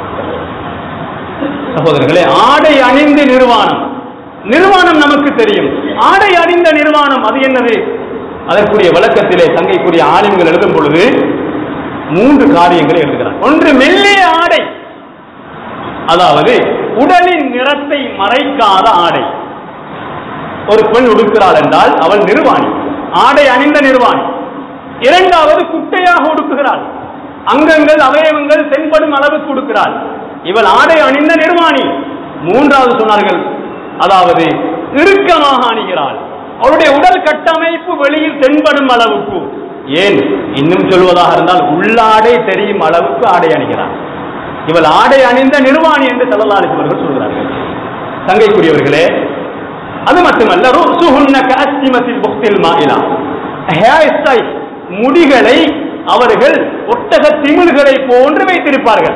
சகோதரர்களே ஆடை அணிந்து நிர்வாணம் நிர்வாணம் நமக்கு தெரியும் ஆடை அணிந்த நிர்வாணம் அது என்னது அதற்குரிய விளக்கத்திலே தங்கைக்குரிய ஆலிம்கள் எழுதும் பொழுது மூன்று காரியங்களை எழுதுகிறார் ஒன்று மெல்லிய ஆடை அதாவது உடலின் நிறத்தை மறைக்காத ஆடை ஒரு பெண் உடுக்கிறாள் என்றால் அவள் நிர்வாணி ஆடை அணிந்த நிர்வாணி இரண்டாவது குட்டையாக உடுக்குகிறாள் அங்கங்கள் அவயவங்கள் தென்படும் அளவுக்கு உடுக்கிறாள் இவள் ஆடை அணிந்த நிர்வாணி மூன்றாவது சொன்னார்கள் அதாவது இறுக்கமாக அணிகிறாள் அவருடைய உடல் கட்டமைப்பு வெளியில் தென்படும் அளவுக்கு ஏன் இன்னும் சொல்வதாக இருந்தால் உள்ளாடை தெரியும் அளவுக்கு ஆடை அணிகிறார் இவள் ஆடை அணிந்த நிர்வாணி என்று செல்லலாளிப்பவர்கள் சொல்கிறார்கள் தங்கைக்குரியவர்களே அது மட்டுமல்ல ருசுஹுன்ன கஅஸ்திமத்தில் புக்தில் மாயிலா ஹேர் ஸ்டைல் முடிகளை அவர்கள் ஒட்டக திமிழ்களை போன்று வைத்திருப்பார்கள்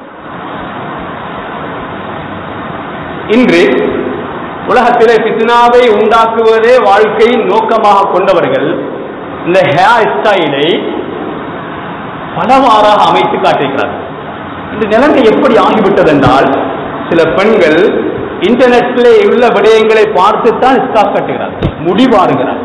இன்று உலகத்திலே பித்னாவை உண்டாக்குவதே வாழ்க்கையின் நோக்கமாக கொண்டவர்கள் இந்த ஹேர் ஸ்டைலை பலவாறாக அமைத்து காட்டியிருக்கிறார்கள் இந்த நிலைமை எப்படி ஆகிவிட்டது என்றால் சில பெண்கள் இன்டர்நெட்டிலே உள்ள விடயங்களை பார்த்துத்தான் ஸ்டாக் கட்டுகிறார்கள் முடிவாருகிறார்கள்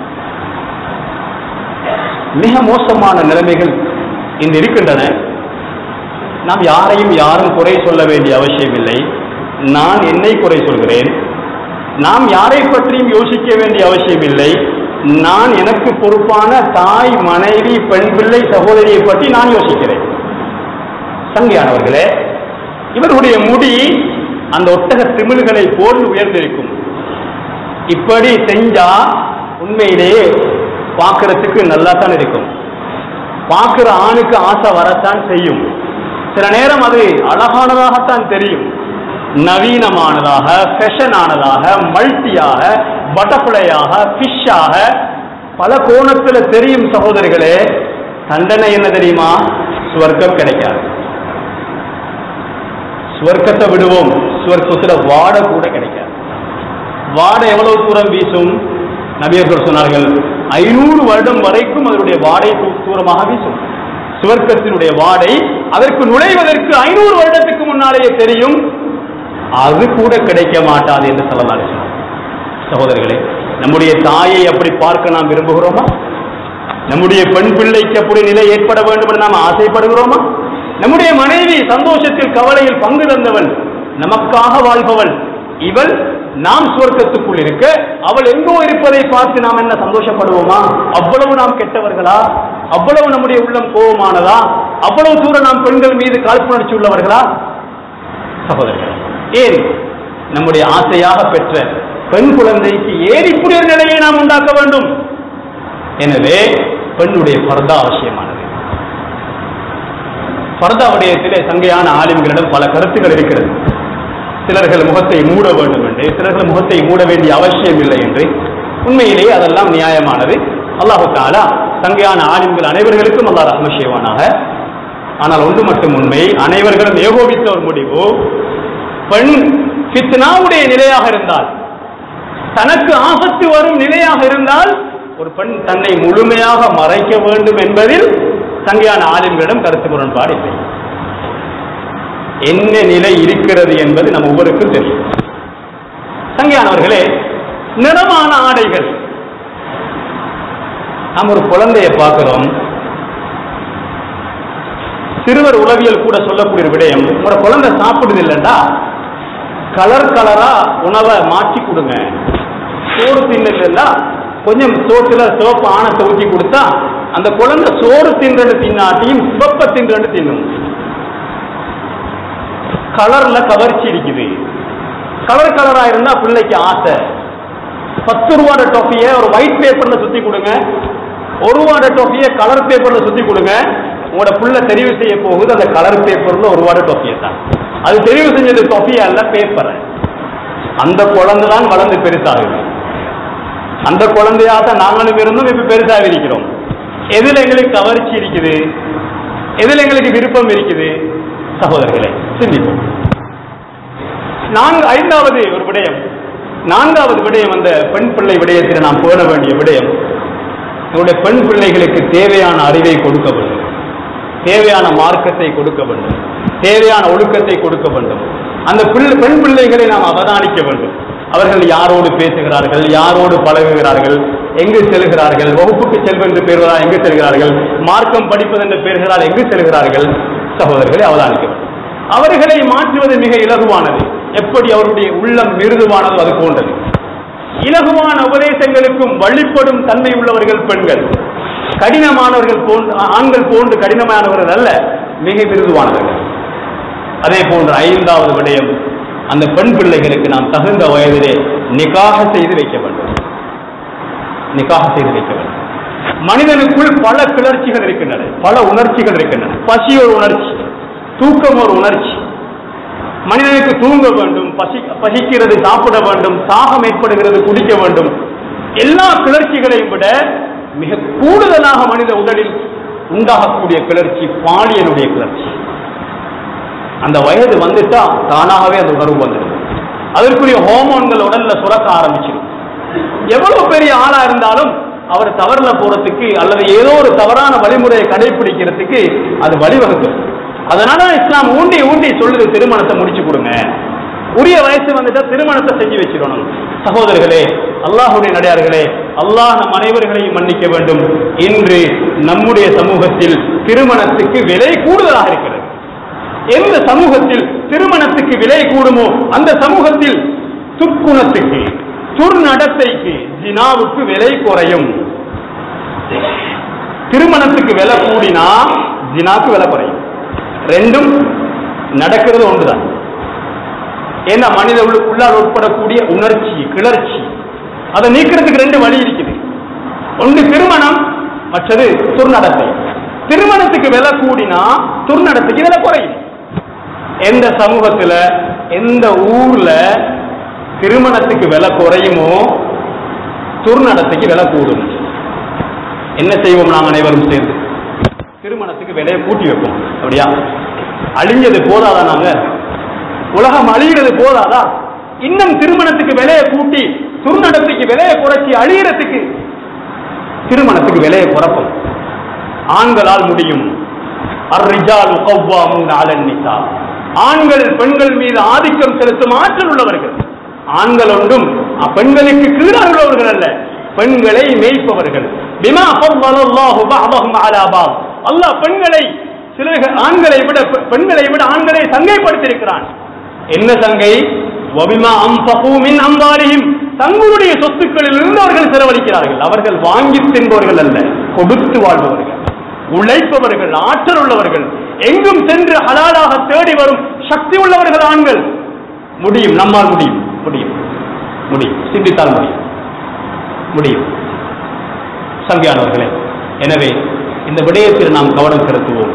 மிக மோசமான நிலைமைகள் இன்று இருக்கின்றன நாம் யாரையும் யாரும் குறை சொல்ல வேண்டிய அவசியம் இல்லை நான் என்னை குறை சொல்கிறேன் நாம் யாரை பற்றியும் யோசிக்க வேண்டிய அவசியம் இல்லை நான் எனக்கு பொறுப்பான தாய் மனைவி பெண் பிள்ளை சகோதரியை பற்றி நான் யோசிக்கிறேன் சங்கையானவர்களே இவர்களுடைய முடி அந்த ஒட்டக திமிழ்களை போல் உயர்ந்திருக்கும் இப்படி செஞ்சா உண்மையிலேயே பார்க்கறதுக்கு நல்லா தான் இருக்கும் பார்க்கிற ஆணுக்கு ஆசை வரத்தான் செய்யும் சில நேரம் அது அழகானதாகத்தான் தெரியும் நவீனமானதாக ஃபேஷனானதாக மல்டியாக பட்டர்ஃப்ளையாக ஃபிஷ்ஷாக பல கோணத்தில் தெரியும் சகோதரிகளே தண்டனை என்ன தெரியுமா சுவர்க்கம் கிடைக்காது சுவர்க்கத்தை விடுவோம் சுவர்க்கத்துல வாட கூட கிடைக்காது வாடை எவ்வளவு தூரம் வீசும் நபியர்கள் சொன்னார்கள் ஐநூறு வருடம் வரைக்கும் அதனுடைய வாடை தூ- தூரமாக வீசும் சுவர்க்கத்தினுடைய வாடை அதற்கு நுழைவதற்கு ஐநூறு வருடத்துக்கு முன்னாலேயே தெரியும் அது கூட கிடைக்க மாட்டாது என்று சொல்லலாம் சகோதரர்களே நம்முடைய தாயை அப்படி பார்க்க நாம் விரும்புகிறோமா நம்முடைய பெண் பிள்ளைக்கு அப்படி நிலை ஏற்பட வேண்டும் என்று நாம் ஆசைப்படுகிறோமா நம்முடைய மனைவி சந்தோஷத்தில் கவலையில் பங்கு தந்தவள் நமக்காக வாழ்பவள் இவள் நாம் சுவர்க்கத்துக்குள் இருக்க அவள் எங்கோ இருப்பதை பார்த்து நாம் என்ன சந்தோஷப்படுவோமா அவ்வளவு நாம் கெட்டவர்களா அவ்வளவு நம்முடைய உள்ளம் கோபமானதா அவ்வளவு தூரம் நாம் பெண்கள் மீது காழ்ப்புணர்ச்சி உள்ளவர்களா சகோதரர்கள் ஏன் நம்முடைய ஆசையாக பெற்ற பெண் குழந்தைக்கு ஏன் இப்படி ஒரு நிலையை நாம் உண்டாக்க வேண்டும் எனவே பெண்ணுடைய பர்தா அவசியமானது பர்தா விடயத்திலே சங்கையான ஆலிம்களிடம் பல கருத்துக்கள் இருக்கிறது சிலர்கள் முகத்தை மூட வேண்டும் என்று சிலர்கள் முகத்தை மூட வேண்டிய அவசியம் இல்லை என்று உண்மையிலேயே அதெல்லாம் நியாயமானது அல்லாஹு தாலா சங்கையான ஆலிம்கள் அனைவர்களுக்கும் அல்லாஹ் ரஹ்ம செய்வானாக ஆனால் ஒன்று மட்டும் உண்மை அனைவர்களும் ஏகோபித்த ஒரு முடிவு பெண் ஃபித்னாவுடைய நிலையாக இருந்தால் தனக்கு ஆபத்து வரும் நிலையாக இருந்தால் ஒரு பெண் தன்னை முழுமையாக மறைக்க வேண்டும் என்பதில் சங்கையான ஆளுங்களிடம் கருத்து முரண்பாடு இல்லை என்ன நிலை இருக்கிறது என்பது நம்ம ஒவ்வொருக்கும் தெரியும் சங்கையானவர்களே நிறமான ஆடைகள் நாம் ஒரு குழந்தையை பார்க்கிறோம் சிறுவர் உளவியல் கூட சொல்லக்கூடிய ஒரு விடயம் ஒரு குழந்தை சாப்பிடுது இல்லைண்டா கலர் கலரா உணவை மாற்றி கொடுங்க சோறு தின்னல கொஞ்சம் சோற்றுல சிவப்பு ஆணத்தை ஊற்றி கொடுத்தா அந்த குழந்தை சோறு தின்றது தின்னாட்டியும் சிவப்ப தின்றது தின்னும் கலர்ல கவர்ச்சி இருக்குது கலர் கலரா இருந்தா பிள்ளைக்கு ஆசை பத்து ரூபாட டொஃபிய ஒரு ஒயிட் பேப்பர்ல சுத்தி கொடுங்க ஒரு ரூபாட டொஃபிய கலர் பேப்பர்ல சுத்தி கொடுங்க உங்களோட புள்ள தெரிவு செய்ய போகுது அந்த கலர் பேப்பர்ல ஒரு ரூபாட டொஃபிய தான் அது தெரிவு செஞ்சது டொஃபியா இல்ல பேப்பரை அந்த குழந்தை தான் வளர்ந்து பெருசாகுது அந்த குழந்தையாக தான் நாங்களும் இருந்தும் இப்ப பெருசாக இருக்கிறோம் எதுல எங்களுக்கு கவர்ச்சி இருக்குது எதுல எங்களுக்கு விருப்பம் இருக்குது சகோதரர்களே சிந்திப்போம் நான்கு ஐந்தாவது ஒரு விடயம் நான்காவது விடயம் அந்த பெண் பிள்ளை விடயத்தில் நாம் போட வேண்டிய விடயம் நம்முடைய பெண் பிள்ளைகளுக்கு தேவையான அறிவை கொடுக்க வேண்டும் தேவையான மார்க்கத்தை கொடுக்க வேண்டும் தேவையான ஒழுக்கத்தை கொடுக்க வேண்டும் அந்த பிள்ளை பெண் பிள்ளைகளை நாம் அவதானிக்க வேண்டும் அவர்கள் யாரோடு பேசுகிறார்கள் யாரோடு பழகுகிறார்கள் எங்கு செல்கிறார்கள் வகுப்புக்கு செல்வென்று பெறுவதா எங்கு செல்கிறார்கள் மார்க்கம் படிப்பதென்று பெறுகிறார் எங்கு செல்கிறார்கள் சகோதரர்களை அவதானிக்க வேண்டும் அவர்களை மாற்றுவது மிக இலகுவானது எப்படி அவருடைய உள்ளம் மிருதுவானதோ அது போன்றது இலகுவான உபதேசங்களுக்கும் வழிபடும் தன்மை உள்ளவர்கள் பெண்கள் கடினமானவர்கள் போன்று ஆண்கள் போன்று கடினமானவர்கள் அல்ல மிக மிருதுவானவர்கள் அதே போன்று ஐந்தாவது விடயம் அந்த பெண் பிள்ளைகளுக்கு நாம் தகுந்த வயதிலே நிக்காக செய்து வைக்க வேண்டும் நிக்காக செய்து வைக்க வேண்டும் மனிதனுக்குள் பல கிளர்ச்சிகள் இருக்கின்றன பல உணர்ச்சிகள் இருக்கின்றன பசி ஒரு உணர்ச்சி தூக்கம் ஒரு உணர்ச்சி மனிதனுக்கு தூங்க வேண்டும் பசி பசிக்கிறது சாப்பிட வேண்டும் தாகம் ஏற்படுகிறது குடிக்க வேண்டும் எல்லா கிளர்ச்சிகளையும் விட மிக கூடுதலாக மனித உடலில் உண்டாகக்கூடிய கிளர்ச்சி பாலியனுடைய கிளர்ச்சி அந்த வயது வந்துட்டா தானாகவே அந்த உணர்வு வந்துடும் அதற்குரிய ஹோமோன்கள் உடல்ல சுரக்க ஆரம்பிச்சிடும் எவ்வளவு பெரிய ஆளா இருந்தாலும் அவர் தவறுல போறதுக்கு அல்லது ஏதோ ஒரு தவறான வழிமுறையை கடைபிடிக்கிறதுக்கு அது வழிவகுக்கும் அதனால இஸ்லாம் ஊண்டி ஊண்டி சொல்லுது திருமணத்தை முடிச்சு கொடுங்க உரிய வயசு வந்துட்டா திருமணத்தை செஞ்சு வச்சிடணும் சகோதரர்களே அல்லாஹுடைய நடையார்களே அல்லாஹ் நம் அனைவர்களையும் மன்னிக்க வேண்டும் இன்று நம்முடைய சமூகத்தில் திருமணத்துக்கு விலை கூடுதலாக இருக்கிறது எந்த சமூகத்தில் திருமணத்துக்கு விலை கூடுமோ அந்த சமூகத்தில் துர்க்குணத்துக்கு துர்நடத்தைக்கு ஜினாவுக்கு விலை குறையும் திருமணத்துக்கு விலை கூடினா ஜினாக்கு விலை குறையும் ரெண்டும் நடக்கிறது ஒன்றுதான் ஏன்னா மனித உள்ள- உள்ளால் உட்படக்கூடிய உணர்ச்சி கிளர்ச்சி அதை நீக்கிறதுக்கு ரெண்டு வழி இருக்குது ஒன்று திருமணம் மற்றது துர்நடத்தை திருமணத்துக்கு விலை கூடினா துர்நடத்தைக்கு விலை குறையும் எந்த சமூகத்துல எந்த ஊர்ல திருமணத்துக்கு விலை குறையுமோ துர்நடத்தைக்கு விலை கூடும் என்ன செய்வோம் நாம் அனைவரும் சேர்ந்து திருமணத்துக்கு விலையை கூட்டி வைப்போம் அப்படியா அழிஞ்சது போதாதா நாங்க உலகம் அழிகிறது போதாதா இன்னும் திருமணத்துக்கு விலையை கூட்டி துர்நடத்தைக்கு விலையை குறைச்சி அழியறதுக்கு திருமணத்துக்கு விலையை குறைப்போம் ஆண்களால் முடியும் அர்ரிஜால் கவ்வாமுன் அலன் நிசா ஆண்கள் பெண்கள் மீது ஆதிக்கம் செலுத்தும் ஆற்றல் உள்ளவர்கள் ஆண்கள் ஒன்றும் அ- பெண்களுக்கு கீழாக உள்ளவர்கள் அல்ல பெண்களை மேய்ப்பவர்கள் பிமா ஃபவ்வலல்லாஹு பஅதஹும் அலா பஅத் அல்லாஹ் பெண்களை சிலர்கள் ஆண்களை விட பெ- பெண்களை விட ஆண்களை சங்கைப்படுத்தியிருக்கிறான் என்ன சங்கை வபிமா அம்பகு மின் அம்பாரியும் தங்களுடைய சொத்துக்களில் இருந்து அவர்கள் செலவழிக்கிறார்கள் அவர்கள் வாங்கி தின்பவர்கள் அல்ல கொடுத்து வாழ்பவர்கள் உழைப்பவர்கள் ஆற்றல் உள்ளவர்கள் எங்கும் சென்று ஹலாலாக தேடி வரும் சக்தி உள்ளவர்கள் ஆண்கள் முடியும் நம்மால் முடியும் முடியும் முடியும் சிந்தித்தால் முடியும் முடியும் சங்கியானவர்களே எனவே இந்த விடயத்தில் நாம் கவனம் செலுத்துவோம்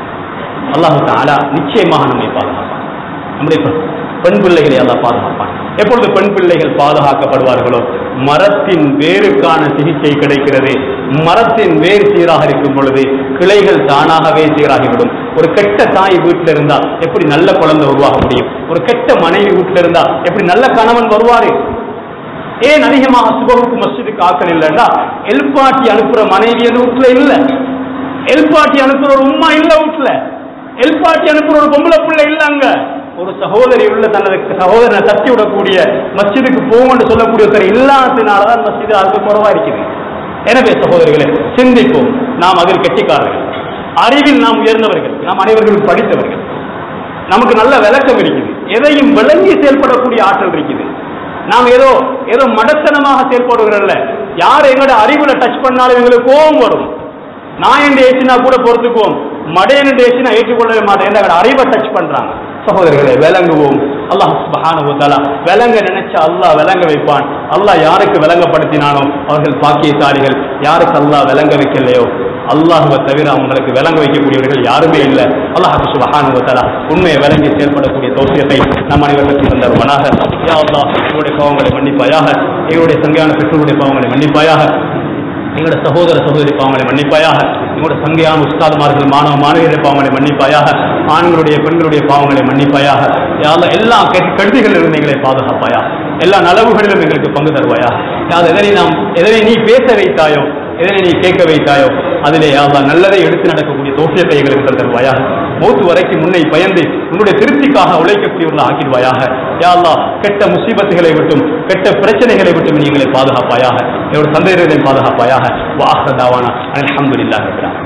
அல்லாஹு தஆலா நிச்சயமாக நம்மை பாதுகாப்பான் நம்முடைய பெண் பெண் பிள்ளைகளை அல்லாஹ் பாதுகாப்பான் எப்பொழுது பெண் பிள்ளைகள் பாதுகாக்கப்படுவார்களோ மரத்தின் வேருக்கான சிகிச்சை கிடைக்கிறது மரத்தின் வேர் சீராக இருக்கும் பொழுது கிளைகள் தானாகவே சீராகிவிடும் ஒரு கெட்ட தாய் வீட்டில் இருந்தா எப்படி நல்ல குழந்தை உருவாக முடியும் ஒரு கெட்ட மனைவி வீட்டில் இருந்தா எப்படி நல்ல கணவன் வருவாரு ஏன் அதிகமாக சுபகுக்கு மஸ்ஜிதுக்கு ஆக்கள் இல்லைன்னா எல்பாட்டி அனுப்புற மனைவி அந்த வீட்டுல இல்ல எல்பாட்டி அனுப்புற ஒரு உம்மா இல்ல வீட்டுல எல்பாட்டி அனுப்புற ஒரு பொம்பளை பிள்ளை இல்ல அங்க ஒரு சகோதரி உள்ள தனது சகோதரனை தட்டி விடக்கூடிய மஸ்ஜிதுக்கு போங்கன்னு சொல்லக்கூடிய ஒருத்தர் இல்லாததுனாலதான் மஸ்ஜிது அது குறவா இருக்குது எனவே சகோதரிகளே சிந்திப்போம் நாம் அதில் கெட்டிக்காரர்கள் அறிவில் நாம் உயர்ந்தவர்கள் நாம் அனைவர்களும் படித்தவர்கள் நமக்கு நல்ல விளக்கம் இருக்குது எதையும் விளங்கி செயல்படக்கூடிய ஆற்றல் இருக்குது நாம் ஏதோ ஏதோ மடத்தனமாக செயல்படுகிறல்ல யார் எங்களோட அறிவுல டச் பண்ணாலும் எங்களுக்கு கோபம் வரும் நான் என்று ஏற்றினா கூட பொறுத்துக்குவோம் மடையன் என்று ஏற்றினா ஏற்றுக்கொள்ளவே மாட்டேன் என்ற அறிவை டச் பண்றாங்க சகோதரர்களை விளங்குவோம் அல்லாஹ் சுப்ஹானஹு வ தஆலா விளங்க நினைச்சா அல்லாஹ் விளங்க வைப்பான் அல்லாஹ் யாருக்கு விளங்கப்படுத்தினானோ அவர்கள் பாக்கியசாலிகள் யாருக்கு அல்லாஹ் விளங்க வைக்கலையோ அல்லாஹுவை தவிர அவங்களுக்கு விளங்க வைக்கக்கூடியவர்கள் யாருமே இல்லை அல்லாஹ் சுப்ஹானஹு வ தஆலா உண்மையை விளங்கி செயல்படக்கூடிய தோசியத்தை நம் அனைவருக்கும் தந்தருவனாக யா அல்லாஹ் எங்களுடைய பாவங்களை மன்னிப்பாயாக எங்களுடைய சங்கையான பெற்றோருடைய பாவங்களை மன்னிப்பாயாக எங்களோட சகோதர சகோதரி பாவங்களை மன்னிப்பாயாக எங்களோட சங்கையான உஸ்தாதுமார்கள் மாணவ மாணவியருடைய பாவங்களை மன்னிப்பாயாக ஆண்களுடைய பெண்களுடைய பாவங்களை மன்னிப்பாயாக யாரெல்லாம் எல்லா கெ- கெடுதிகளிலும் எங்களை பாதுகாப்பாயா எல்லா நலவுகளிலும் எங்களுக்கு பங்கு தருவாயா யார் எதனை நாம் எதனை நீ பேச வைத்தாயோ எதனை நீ கேட்க வைத்தாயோ அதிலே யாவா நல்லதை எடுத்து நடக்கக்கூடிய தோஷத்தை எங்களுக்கு தருவாயாக மௌத்து வரைக்கும் முன்னை பயந்து உன்னுடைய திருப்திக்காக உழைக்கக்கூடியவர்கள் ஆக்கிடுவாயாக யா அல்லாஹ் கெட்ட முசீபத்துகளை விட்டும் கெட்ட பிரச்சனைகளை விட்டும் நீ எங்களை பாதுகாப்பாயாக என்னோட சந்தேகத்தை பாதுகாப்பாயாக வாஹ் தாவானா அல்ஹம்துலில்லாஹ் ரப்பில் ஆலமீன்